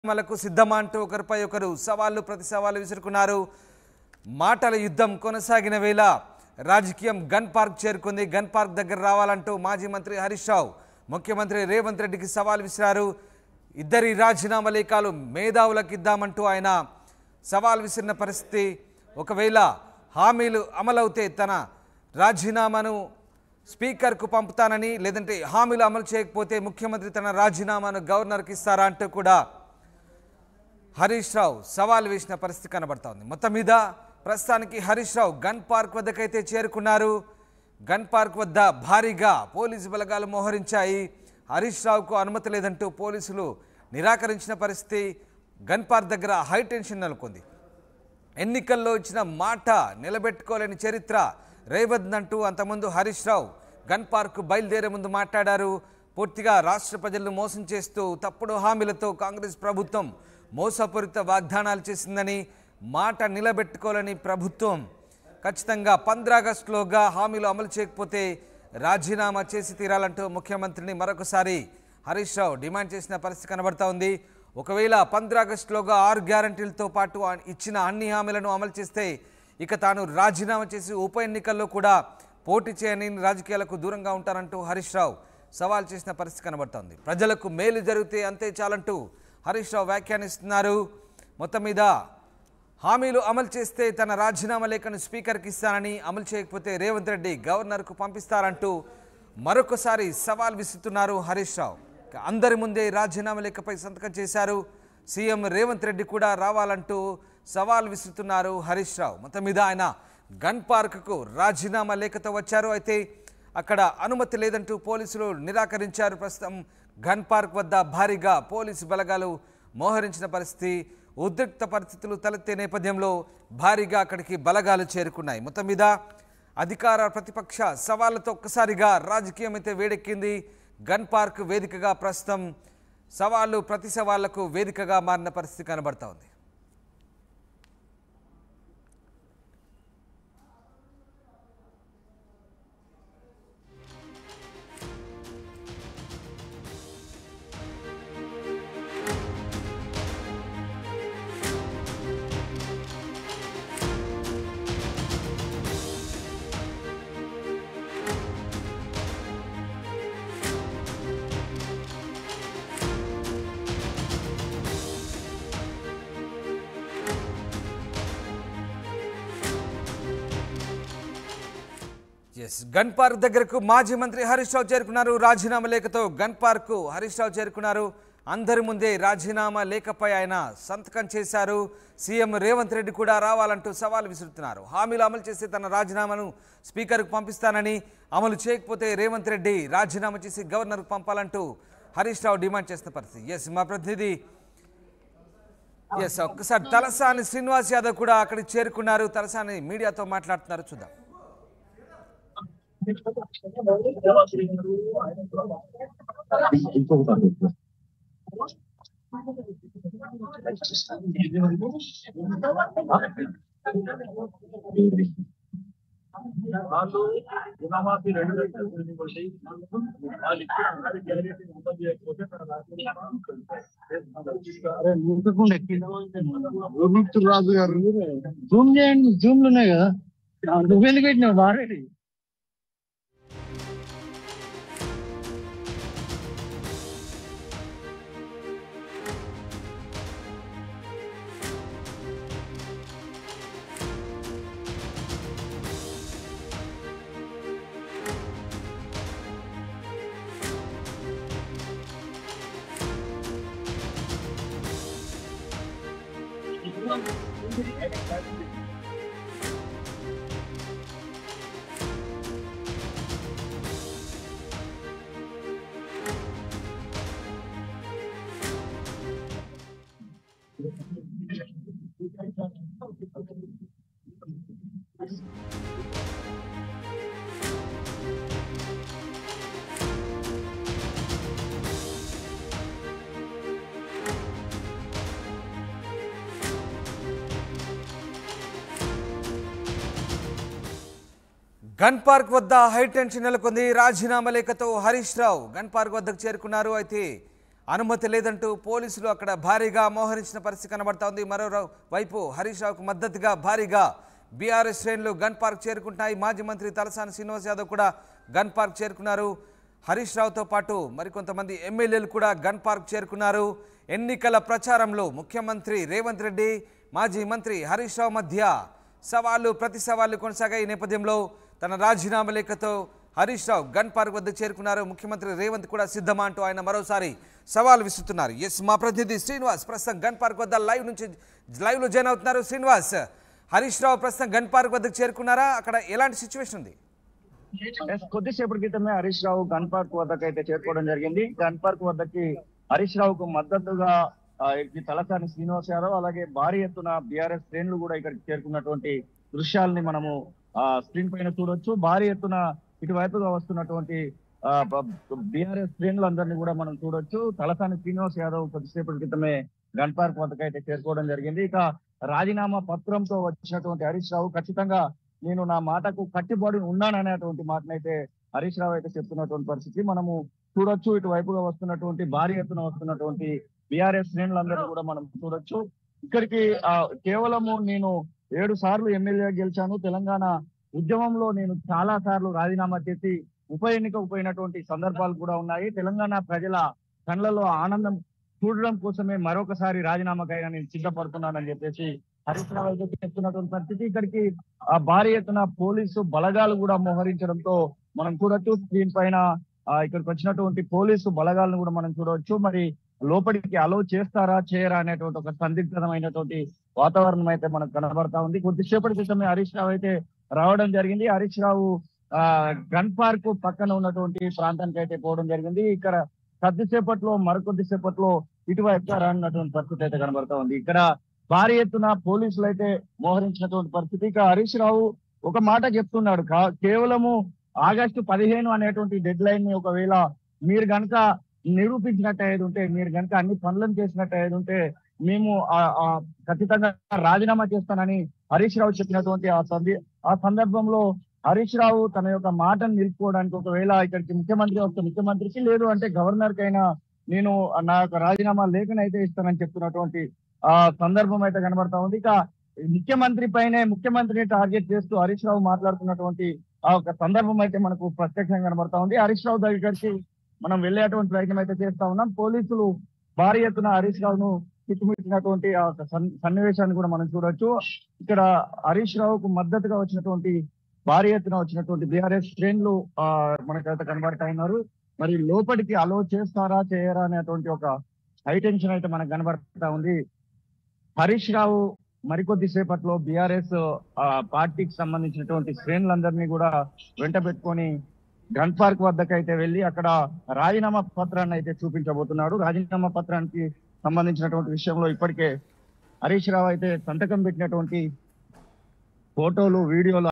రాజీనామాలకు సిద్ధమా అంటూ ఒకరిపై ఒకరు సవాళ్లు ప్రతి సవాళ్లు విసురుకున్నారు మాటల యుద్ధం కొనసాగిన వేళ రాజకీయం గన్ పార్క్ చేరుకుంది గన్ పార్క్ దగ్గర రావాలంటూ మాజీ మంత్రి హరీష్ రావు ముఖ్యమంత్రి రేవంత్ రెడ్డికి సవాల్ విసిరారు ఇద్దరి రాజీనామా లేఖలు మేధావులకు ఇద్దామంటూ ఆయన సవాల్ విసిరిన పరిస్థితి ఒకవేళ హామీలు అమలవుతే తన రాజీనామాను స్పీకర్కు పంపుతానని లేదంటే హామీలు అమలు చేయకపోతే ముఖ్యమంత్రి తన రాజీనామాను గవర్నర్కి ఇస్తారా అంటూ కూడా హరీష్ రావు సవాల్ వేసిన పరిస్థితి కనబడతా ఉంది మొత్తం మీద ప్రస్తుతానికి హరీష్ రావు గన్ పార్క్ వద్దకైతే చేరుకున్నారు గన్ పార్క్ వద్ద భారీగా పోలీసు బలగాలు మోహరించాయి హరీష్ రావుకు అనుమతి లేదంటూ పోలీసులు నిరాకరించిన పరిస్థితి గన్ పార్క్ దగ్గర హై టెన్షన్ నెలకొంది ఎన్నికల్లో ఇచ్చిన మాట నిలబెట్టుకోలేని చరిత్ర రేవంత్ అంటూ అంతకుముందు హరీష్ రావు గన్ పార్క్ బయలుదేరే ముందు మాట్లాడారు పూర్తిగా రాష్ట్ర ప్రజలను మోసం చేస్తూ తప్పుడు హామీలతో కాంగ్రెస్ ప్రభుత్వం మోసపూరిత వాగ్దానాలు చేసిందని మాట నిలబెట్టుకోలేని ప్రభుత్వం ఖచ్చితంగా పంద్రాగస్టులోగా హామీలు అమలు చేయకపోతే రాజీనామా చేసి తీరాలంటూ ముఖ్యమంత్రిని మరొకసారి హరీష్ రావు డిమాండ్ చేసిన పరిస్థితి కనబడతా ఉంది ఒకవేళ పంద్రాగస్టులోగా ఆరు గ్యారంటీలతో పాటు ఆ- ఇచ్చిన అన్ని హామీలను అమలు చేస్తే ఇక తాను రాజీనామా చేసి ఉప ఎన్నికల్లో కూడా పోటీ చేయని రాజకీయాలకు దూరంగా ఉంటారంటూ హరీష్ రావు సవాల్ చేసిన పరిస్థితి కనబడుతోంది ప్రజలకు మేలు జరిగితే అంతే చాలంటూ హరీష్ రావు వ్యాఖ్యానిస్తున్నారు మొత్తం మీద హామీలు అమలు చేస్తే తన రాజీనామా లేఖను స్పీకర్కి ఇస్తానని అమలు చేయకపోతే రేవంత్ రెడ్డి గవర్నర్కు పంపిస్తారంటూ మరొకసారి సవాల్ విసురుతున్నారు హరీష్ రావు ఇక అందరి ముందే రాజీనామా లేఖపై సంతకం చేశారు సీఎం రేవంత్ రెడ్డి కూడా రావాలంటూ సవాల్ విసురుతున్నారు హరీష్ రావు మొత్తం మీద ఆయన గన్ పార్క్కు రాజీనామా లేఖతో వచ్చారు అయితే అక్కడ అనుమతి లేదంటూ పోలీసులు నిరాకరించారు ప్రస్తుతం గన్ పార్క్ వద్ద భారీగా పోలీసు బలగాలు మోహరించిన పరిస్థితి ఉద్రిక్త పరిస్థితులు తలెత్తే నేపథ్యంలో భారీగా అక్కడికి బలగాలు చేరుకున్నాయి మొత్తం మీద అధికార ప్రతిపక్ష సవాళ్లతో ఒక్కసారిగా రాజకీయం అయితే వేడెక్కింది గన్ పార్క్ వేదికగా ప్రస్తుతం సవాళ్లు ప్రతి సవాళ్లకు వేదికగా మారిన పరిస్థితి కనబడతా ఉంది ఎస్ గన్ పార్క్ దగ్గరకు మాజీ మంత్రి హరీష్ రావు చేరుకున్నారు రాజీనామా లేఖతో గన్ పార్క్ హరీష్ రావు చేరుకున్నారు అందరి ముందే రాజీనామా లేఖపై ఆయన సంతకం చేశారు సీఎం రేవంత్ రెడ్డి కూడా రావాలంటూ సవాల్ విసురుతున్నారు హామీలు అమలు చేస్తే తన రాజీనామాను స్పీకర్కు పంపిస్తానని అమలు చేయకపోతే రేవంత్ రెడ్డి రాజీనామా చేసి గవర్నర్కు పంపాలంటూ హరీష్ రావు డిమాండ్ చేస్తున్న పరిస్థితి ఎస్ మా ప్రతినిధి ఎస్ ఒక్కసారి తలసాని శ్రీనివాస్ యాదవ్ కూడా అక్కడికి చేరుకున్నారు తలసాని మీడియాతో మాట్లాడుతున్నారు చూద్దాం వాళ్ళు రుణమాఫీ రెండు లక్షలు ఇవ్వండి వాళ్ళు ఇచ్చిన ఆరు గ్యారెంటీ అమలు చేయకపోతే మన అరే నింపకుండా ఎక్కింది రాజు గారు జూమ్ చేయండి జూమ్లు ఉన్నాయి కదా ఆ, నువ్వెందుకు పెట్టినావు వారేది గన్ పార్క్ వద్ద హై టెన్షన్ నెలకొంది రాజీనామా లేఖతో హరీష్ రావు గన్ పార్క్ వద్దకు చేరుకున్నారు అయితే అనుమతి లేదంటూ పోలీసులు అక్కడ భారీగా మోహరించిన పరిస్థితి కనబడతా ఉంది మరో వైపు హరీష్ రావుకు మద్దతుగా భారీగా బీఆర్ఎస్ శ్రేణులు గన్ పార్క్ చేరుకుంటున్నాయి మాజీ మంత్రి తలసాని శ్రీనివాస్ యాదవ్ కూడా గన్ పార్క్ చేరుకున్నారు హరీష్ రావుతో పాటు మరికొంతమంది ఎమ్మెల్యేలు కూడా గన్ పార్క్ చేరుకున్నారు ఎన్నికల ప్రచారంలో ముఖ్యమంత్రి రేవంత్ రెడ్డి మాజీ మంత్రి హరీష్ రావు మధ్య సవాళ్లు ప్రతి సవాళ్లు కొనసాగాయి ఈ నేపథ్యంలో తన రాజీనామా లేఖతో హరీష్ రావు గన్ పార్క్ వద్ద చేరుకున్నారు ముఖ్యమంత్రి రేవంత్ కూడా సిద్ధమా అంటూ ఆయన మరోసారి సవాల్ విసురుతున్నారు ఎస్ మా ప్రతినిధి శ్రీనివాస్ ప్రస్తుతం గన్ పార్క్ వద్ద లైవ్ నుంచి లైవ్లో జాయిన్ అవుతున్నారు శ్రీనివాస్ హరీష్ రావు ప్రస్తుతం గన్ పార్క్ వద్దకు చేరుకున్నారా అక్కడ ఎలాంటి సిచ్యువేషన్ ఉంది ఎస్, కొద్దిసేపటి క్రితమే హరీష్ రావు గన్ పార్క్ వద్దకు అయితే చేరుకోవడం జరిగింది గన్ పార్క్ వద్దకి హరీష్ రావుకు మద్దతుగా ఆ, ఈ తలసాని శ్రీనివాస్ యాదవ్ అలాగే భారీ ఎత్తున బీఆర్ఎస్ శ్రేణులు కూడా ఇక్కడికి చేరుకున్నటువంటి దృశ్యాలని మనము ఆ స్క్రీన్ పైన చూడొచ్చు భారీ ఎత్తున ఇటువైపుగా వస్తున్నటువంటి బీఆర్ఎస్ శ్రేణులందరినీ కూడా మనం చూడొచ్చు తలసాని శ్రీనివాస్ యాదవ్ కొద్దిసేపటి క్రితమే గన్ పార్క్ వద్దకు అయితే చేరుకోవడం జరిగింది ఇక రాజీనామా పత్రంతో వచ్చినటువంటి హరీష్ రావు ఖచ్చితంగా నేను నా మాటకు కట్టుబడి ఉన్నాననేటువంటి మాటనైతే హరీష్ రావు అయితే చెప్తున్నటువంటి పరిస్థితి మనము చూడొచ్చు ఇటువైపుగా వస్తున్నటువంటి భారీ ఎత్తున వస్తున్నటువంటి బీఆర్ఎస్ శ్రేణులందరూ కూడా మనం చూడొచ్చు ఇక్కడికి ఆ, కేవలము నేను ఏడు సార్లు ఎమ్మెల్యే గెలిచాను తెలంగాణ ఉద్యమంలో నేను చాలా సార్లు రాజీనామా చేసి ఉప ఎన్నికకు పోయినటువంటి సందర్భాలు కూడా ఉన్నాయి తెలంగాణ ప్రజల కళ్ళలో ఆనందం చూడడం కోసమే మరొకసారి రాజీనామాకైనా నేను సిద్ధపడుతున్నానని చెప్పేసి హరీష్ రావు అయితే చెప్తున్నటువంటి పరిస్థితి ఇక్కడికి ఆ భారీ ఎత్తున పోలీసు బలగాలు కూడా మోహరించడంతో మనం చూడొచ్చు స్క్రీన్ పైన ఆ, ఇక్కడికి వచ్చినటువంటి పోలీసు బలగాలను కూడా మనం చూడవచ్చు మరి లోపలికి అలో చేస్తారా చేయరా అనేటువంటి ఒక సందిగ్ధమైనటువంటి వాతావరణం అయితే మనకు కనబడతా ఉంది కొద్దిసేపటి క్రితమే హరీష్ రావు అయితే రావడం జరిగింది హరీష్ రావు ఆ గన్ పార్క్ పక్కన ఉన్నటువంటి ప్రాంతానికి అయితే పోవడం జరిగింది ఇక్కడ కొద్దిసేపట్లో మరికొద్దిసేపట్లో ఇటువైపు రానున్నటువంటి పరిస్థితి అయితే కనబడతా ఉంది ఇక్కడ భారీ ఎత్తున పోలీసులు అయితే మోహరించినటువంటి పరిస్థితి ఇక హరీష్ రావు ఒక మాట చెప్తున్నాడు కా- కేవలము ఆగస్టు పదిహేను అనేటువంటి డెడ్ లైన్ ని ఒకవేళ మీరు గనక నిరూపించినట్టు అయ్యేది ఉంటే మీరు గనక అన్ని పనులను చేసినట్టు అయ్యేది ఉంటే మేము ఆ- ఆ ఖచ్చితంగా రాజీనామా చేస్తానని హరీష్ రావు చెప్పినటువంటి ఆ సంది ఆ సందర్భంలో హరీష్ రావు తన యొక్క మాటను నిలుపుకోవడానికి ఒకవేళ ఇక్కడికి ముఖ్యమంత్రి వస్తే ముఖ్యమంత్రికి లేదు అంటే గవర్నర్ కైనా నేను నా యొక్క రాజీనామా లేఖనైతే ఇస్తానని చెప్తున్నటువంటి ఆ సందర్భం అయితే కనబడతా ఉంది ఇక ముఖ్యమంత్రి పైనే ముఖ్యమంత్రిని టార్గెట్ చేస్తూ హరీష్ రావు మాట్లాడుతున్నటువంటి ఆ ఒక సందర్భం అయితే మనకు ప్రత్యక్షంగా కనబడతా ఉంది హరీష్ రావు దగ్గరికి మనం వెళ్ళేటువంటి ప్రయత్నం అయితే చేస్తా ఉన్నాం పోలీసులు భారీ ఎత్తున హరీష్ రావును చుట్టుముట్టినటువంటి ఆ ఒక సన్- సన్నివేశాన్ని కూడా మనం చూడొచ్చు ఇక్కడ హరీష్ రావుకు మద్దతుగా వచ్చినటువంటి భారీ ఎత్తున వచ్చినటువంటి బీఆర్ఎస్ శ్రేణులు ఆ మనకైతే కనబడతా ఉన్నారు మరి లోపలికి అలో చేస్తారా చేయరా అనేటువంటి ఒక హైటెన్షన్ అయితే మనకు కనబడతా ఉంది హరీష్ రావు మరికొద్ది సేపట్లో బీఆర్ఎస్ పార్టీకి సంబంధించినటువంటి శ్రేణులందరినీ కూడా వెంట పెట్టుకొని గన్ పార్క్ వద్దకు అయితే వెళ్ళి అక్కడ రాజీనామా పత్రాన్ని అయితే చూపించబోతున్నాడు రాజీనామా పత్రానికి సంబంధించినటువంటి విషయంలో ఇప్పటికే హరీష్ రావు అయితే సంతకం పెట్టినటువంటి ఫోటోలు వీడియోలు